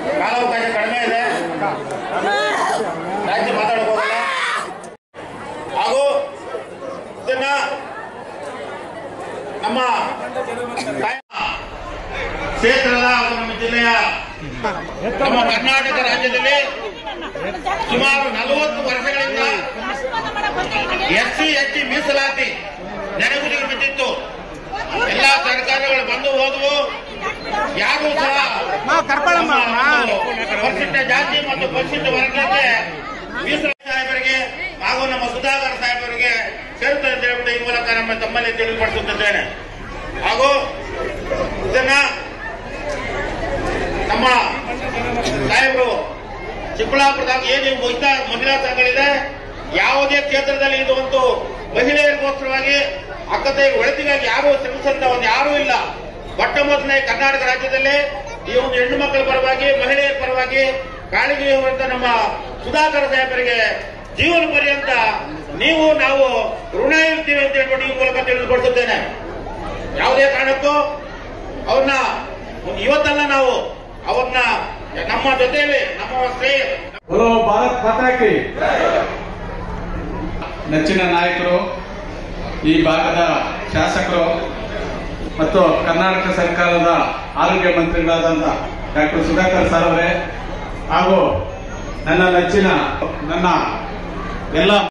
ಕಾಲಾವಕಾಶ ಕಡಿಮೆ ಇದೆ ಜಾಸ್ತಿ ಮಾತಾಡಕ್ ಹೋಗಲ್ಲ ಹಾಗೂ ಇದನ್ನ ನಮ್ಮ ಕಾಯ- ಕ್ಷೇತ್ರದ ಹಾಗೂ ನಮ್ಮ ಜಿಲ್ಲೆಯ ನಮ್ಮ ಕರ್ನಾಟಕ ರಾಜ್ಯದಲ್ಲಿ ಸುಮಾರು ನಲವತ್ತು ವರ್ಷಗಳಿಂದ ಎಸ್ ಸಿ ಎಸ್ ಟಿ ಮೀಸಲಾತಿ ನೆನೆಗುದಿಗೆ ಬಿದ್ದಿತ್ತು ಎಲ್ಲಾ ಸರ್ಕಾರಗಳು ಬಂದು ಹೋದವು ಯಾರು ಸಹ ನಮ್ಮ ಒಂದು ಪರಿಶಿಷ್ಟ ಜಾತಿ ಮತ್ತು ಪರಿಶಿಷ್ಟ ವರ್ಗಕ್ಕೆ ಮೀಸಲಾತಿ ಸಾಹೇಬರಿಗೆ ಹಾಗೂ ನಮ್ಮ ಸುಧಾಕರ್ ಸಾಹೇಬರಿಗೆ ಸೇರುತ್ತದೆ ಅಂತ ಹೇಳ್ಬಿಟ್ಟು ಈ ಮೂಲಕ ನಮ್ಮ ತಮ್ಮಲ್ಲಿ ತಿಳಿದುಪಡಿಸುತ್ತಿದ್ದೇನೆ ಹಾಗೂ ಇದನ್ನ ನಮ್ಮ ಸಾಹೇಬರು ಚಿಕ್ಕಬಳ್ಳಾಪುರದಾಗ ಏನು ಮಹಿಳಾ ಮಹಿಳಾ ಸಂಘಗಳಿದೆ ಯಾವುದೇ ಕ್ಷೇತ್ರದಲ್ಲಿ ಇದು ಒಂದು ಮಹಿಳೆಯರಿಗೋಸ್ಕರವಾಗಿ ಅಕ್ಕತೆಗೆ ಒಳತಿಗಾಗಿ ಯಾರೂ ಶ್ರಮಿಸಂತ ಒಂದು ಯಾರೂ ಇಲ್ಲ ಮೊಟ್ಟ ಮೊದಲನೇ ಕರ್ನಾಟಕ ರಾಜ್ಯದಲ್ಲಿ ಈ ಒಂದು ಹೆಣ್ಣು ಮಕ್ಕಳ ಪರವಾಗಿ ಮಹಿಳೆಯರ ಪರವಾಗಿ ಕಾಳಜಿ ಇರುವಂತ ನಮ್ಮ ಸುಧಾಕರ್ ಸಾಹೇಬರಿಗೆ ಜೀವನ ಪರ್ಯಂತ ನೀವು ನಾವು ಋಣ ಇರ್ತೀವಿ ಅಂತ ಹೇಳ್ಬಿಟ್ಟು ಈ ಮೂಲಕ ತಿಳಿದುಕೊಡ್ತಿದ್ದೇನೆ ಯಾವುದೇ ಕಾರಣಕ್ಕೂ ಅವ್ರನ್ನ ಇವತ್ತಲ್ಲ ನಾವು ಅವ್ರನ್ನ ನಮ್ಮ ಜೊತೆಯಲ್ಲಿ ನಮ್ಮ ಸ್ನೇಹ बोलो भारत माता की ನೆಚ್ಚಿನ ನಾಯಕರು ಈ ಭಾಗದ ಶಾಸಕರು ಮತ್ತು ಕರ್ನಾಟಕ ಸರ್ಕಾರದ ಆರೋಗ್ಯ ಮಂತ್ರಿಗಳಾದಂಥ ಡಾಕ್ಟರ್ ಸುಧಾಕರ್ ಸರ್ ಅವರೇ ಹಾಗೂ ನನ್ನ ನೆಚ್ಚಿನ ನನ್ನ ಎಲ್ಲ